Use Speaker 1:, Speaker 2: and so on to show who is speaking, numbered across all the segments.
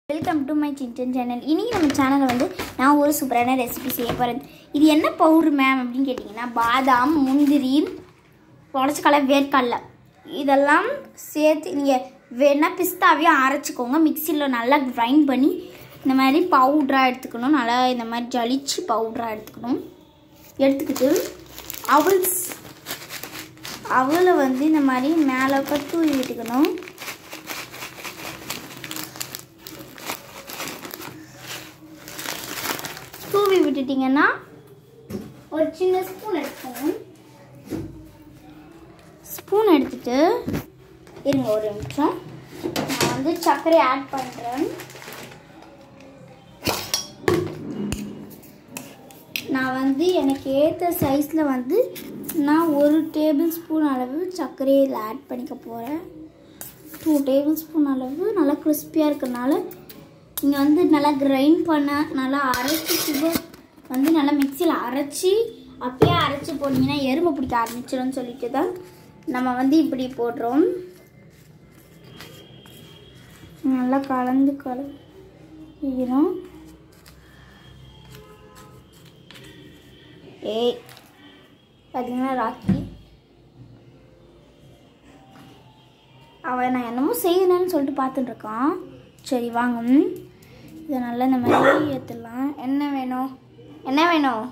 Speaker 1: Welcome to my சின்டன் channel இன்றைக்கி நம்ம சேனலில் வந்து நான் ஒரு சூப்பரான ரெசிபி செய்ய போகிறேன் இது என்ன பவுடர் மேம் அப்படின்னு கேட்டிங்கன்னா பாதாம் முந்திரி உடச்சக்கடலை வேர்க்கடலை இதெல்லாம் சேர்த்து நீங்கள் வேணால் பிஸ்தாவையும் அரைச்சிக்கோங்க மிக்சியில் நல்லா கிரைண்ட் பண்ணி இந்த மாதிரி பவுட்ராக எடுத்துக்கணும் நல்லா இந்த மாதிரி ஜலிச்சு பவுட்ராக எடுத்துக்கணும் எடுத்துக்கிட்டு அவல்ஸ் அவலை வந்து இந்த மாதிரி மேலே தூவி விட்டுக்கணும் தூவி விட்டுட்டிங்கன்னா ஒரு சின்ன ஸ்பூன் எடுத்துக்கணும் ஸ்பூன் எடுத்துட்டு இருங்க ஒரு நிமிஷம் நான் வந்து சர்க்கரை ஆட் பண்ணுறேன் நான் வந்து எனக்கு ஏற்ற சைஸில் வந்து நான் ஒரு டேபிள் ஸ்பூன் அளவு சர்க்கரையை இதில் ஆட் பண்ணிக்க போகிறேன் டூ டேபிள் ஸ்பூன் அளவு நல்லா கிறிஸ்பியாக இருக்கிறனால நீங்கள் வந்து நல்லா கிரைண்ட் பண்ண நல்லா அரைச்சி சுகர் வந்து நல்லா மிக்சியில் அரைச்சி அப்பயே அரைச்சி போட்டிங்கன்னா எறும்பு பிடிக்க ஆரம்பிச்சிடும்னு சொல்லிட்டு தான் நம்ம வந்து இப்படி போடுறோம் நல்லா கலந்து கலந்துக்கிறோம் ஏய் பார்த்தீங்கன்னா ராக்கி அவன் நான் என்னமோ செய்யணும்னு சொல்லிட்டு பார்த்துட்டு இருக்கான் சரி வாங்க ம். இதை நல்லா இந்த மாதிரி ஏற்றுலாம் என்ன வேணும் என்ன வேணும்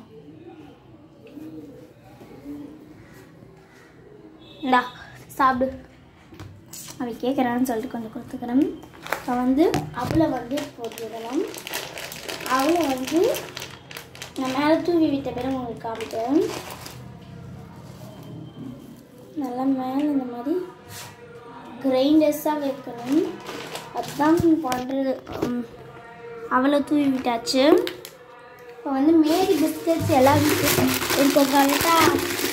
Speaker 1: இந்தா சாப்பிடு அவன் கேட்குறான்னு சொல்லிட்டு கொஞ்சம் கொடுத்துக்கிறேன் அவன் வந்து அவளை வந்து போட்டுவிடலாம் அவளை வந்து நான் மேலே தூவி விட்ட பிறகு உங்களுக்கு காமிக்கிறேன் நல்லா மேலே இந்த மாதிரி கிரைண்டர்ஸாக வைக்கணும் அதுதான் பண்ணுறது அவளை தூவி விட்டாச்சு இப்போ வந்து மேரி பிஸ்கட்ஸ் எல்லாம் இருக்கும் கரெக்டாக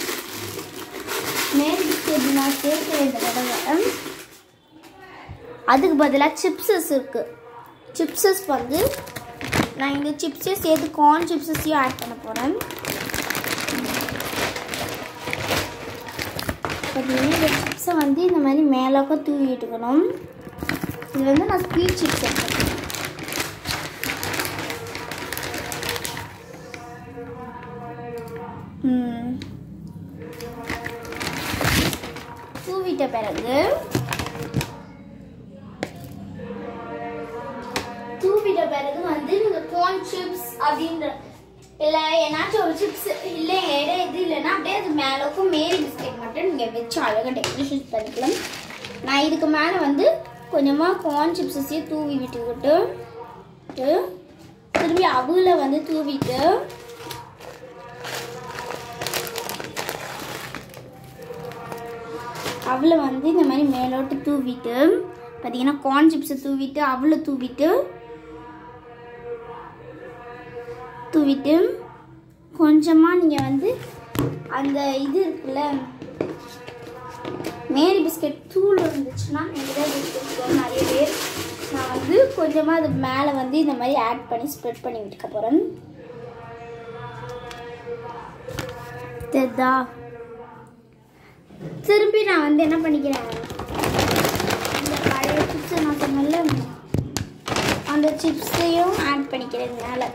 Speaker 1: மேரி பிஸ்கட் நான் சேர்க்க இந்த தடவை அதுக்கு பதிலாக சிப்ஸஸ் இருக்குது சிப்ஸஸ் வந்து நான் இந்த சிப்ஸையும் சேர்த்து கார்ன் சிப்ஸஸையும் ஆட் பண்ண போகிறேன் பார்த்தீங்கன்னா இந்த சிப்ஸை வந்து இந்த மாதிரி மேலாக்க தூவி விட்டுக்கணும் இது வந்து நான் ஸ்வீட் சிப்ஸ் எடுத்துக்கிறேன் ம். தூவிட்ட பிறகு தூவிட்ட பிறகு வந்து நீங்க corn சிப்ஸ் அப்படின்ற இல்லை ஏன்னாச்சும் ஒரு சிப்ஸ் இல்லை இடம் இது இல்லைன்னா அப்படியே அது மேலக்கும் மேரி பிஸ்கெட் மட்டும் நீங்கள் வச்சு அழகாக டெக்கரேஷன் பண்ணிக்கலாம் நான் இதுக்கு மேலே வந்து கொஞ்சமாக கார்ன் சிப்ஸஸையும் தூவி விட்டுக்கிட்டு ட்டு, திரும்பி அவுல வந்து தூவிட்டு அவளை வந்து இந்த மாதிரி மேலோட்டு தூவிட்டு பார்த்தீங்கன்னா கார்ன் சிப்ஸை தூவிட்டு அவளை தூவிட்டு தூவிட்டு கொஞ்சமாக நீங்கள் வந்து அந்த இது இருக்குல்ல மேரி பிஸ்கெட் தூள் இருந்துச்சுன்னா நீங்கள் தான் பிஸ்கெட் நிறைய பேர் நான் வந்து கொஞ்சமாக அது மேலே வந்து இந்த மாதிரி ஆட் பண்ணி ஸ்ப்ரெட் பண்ணி விட்டுக்க போகிறேன் தெரிதா திரும்பி நான் வந்து என்ன பண்ணிக்கிறேன் இந்த பழைய சிப்ஸை நான் சொன்னல அந்த சிப்ஸையும் ஆட் பண்ணிக்கிறேன் மேலே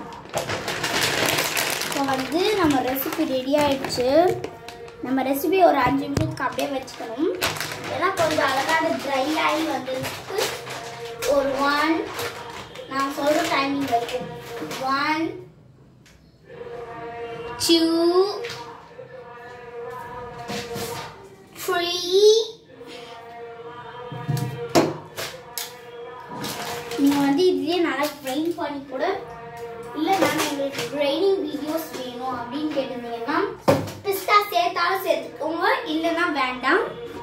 Speaker 1: இப்போ வந்து நம்ம ரெசிபி ரெடி ஆயிடுச்சு நம்ம ரெசிபி ஒரு அஞ்சு நிமிஷத்துக்கு அப்படியே வச்சுக்கணும் ஏன்னா கொஞ்சம் அழகான ட்ரை ஆகி வந்ததுக்கு ஒரு ஒன் நான் சொல்கிற டைமிங் வரைக்கும் ஒன் டூ த்ரீ நீங்கள் வந்து இதுலேயே நல்லா ட்ரைன் பண்ணி கூட இல்லை மேம் எங்களுக்கு ட்ரைனிங் வீடியோஸ் வேணும் அப்படின்னு கேட்டிருந்தீங்கன்னா பிஸ்தா சேர்த்தாலும் சேர்த்துக்கோங்க இல்லைன்னா வேண்டாம்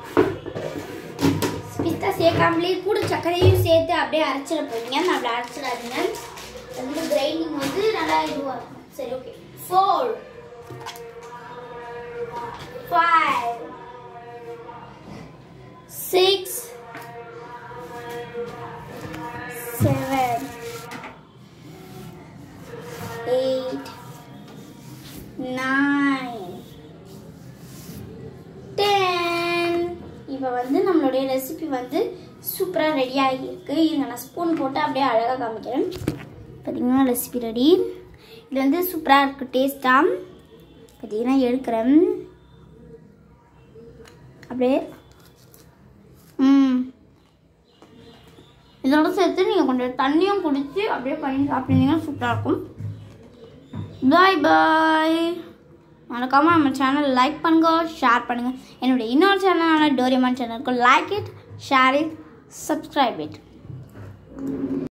Speaker 1: பிஸ்தா சேர்க்காமலே கூட சர்க்கரையும் சேர்த்து அப்படியே அரைச்சிட போறீங்க நான் அப்படி அரைச்சிடாதீங்க அது வந்து கிரைண்டிங் வந்து நல்லா இதுவாக இருக்கும் சரி okay four five six seven eight, nine, ten. இப்போ வந்து நம்மளுடைய ரெசிபி வந்து சூப்பராக சூப்பராக ரெடி ஆகியிருக்கு இங்கே நான் ஸ்பூன் போட்டு அப்படியே அழகாக காமிக்கிறேன் பார்த்தீங்கன்னா ரெசிபி ரெடி இது வந்து சூப்பராக இருக்குது டேஸ்ட்டாக பார்த்தீங்கன்னா எடுக்கிறேன் அப்படியே ம் இதோட சேர்த்து நீங்கள் கொஞ்சம் தண்ணியும் குடிச்சு அப்படியே பண்ணி சாப்பிட்டீங்கன்னா சூப்பராக இருக்கும் பாய் பாய் மறக்காமல் நம்ம சேனல் லைக் பண்ணுங்க ஷேர் பண்ணுங்கள் என்னுடைய இன்னொரு சேனலான டோரியமான் சேனலுக்கு like it share it subscribe it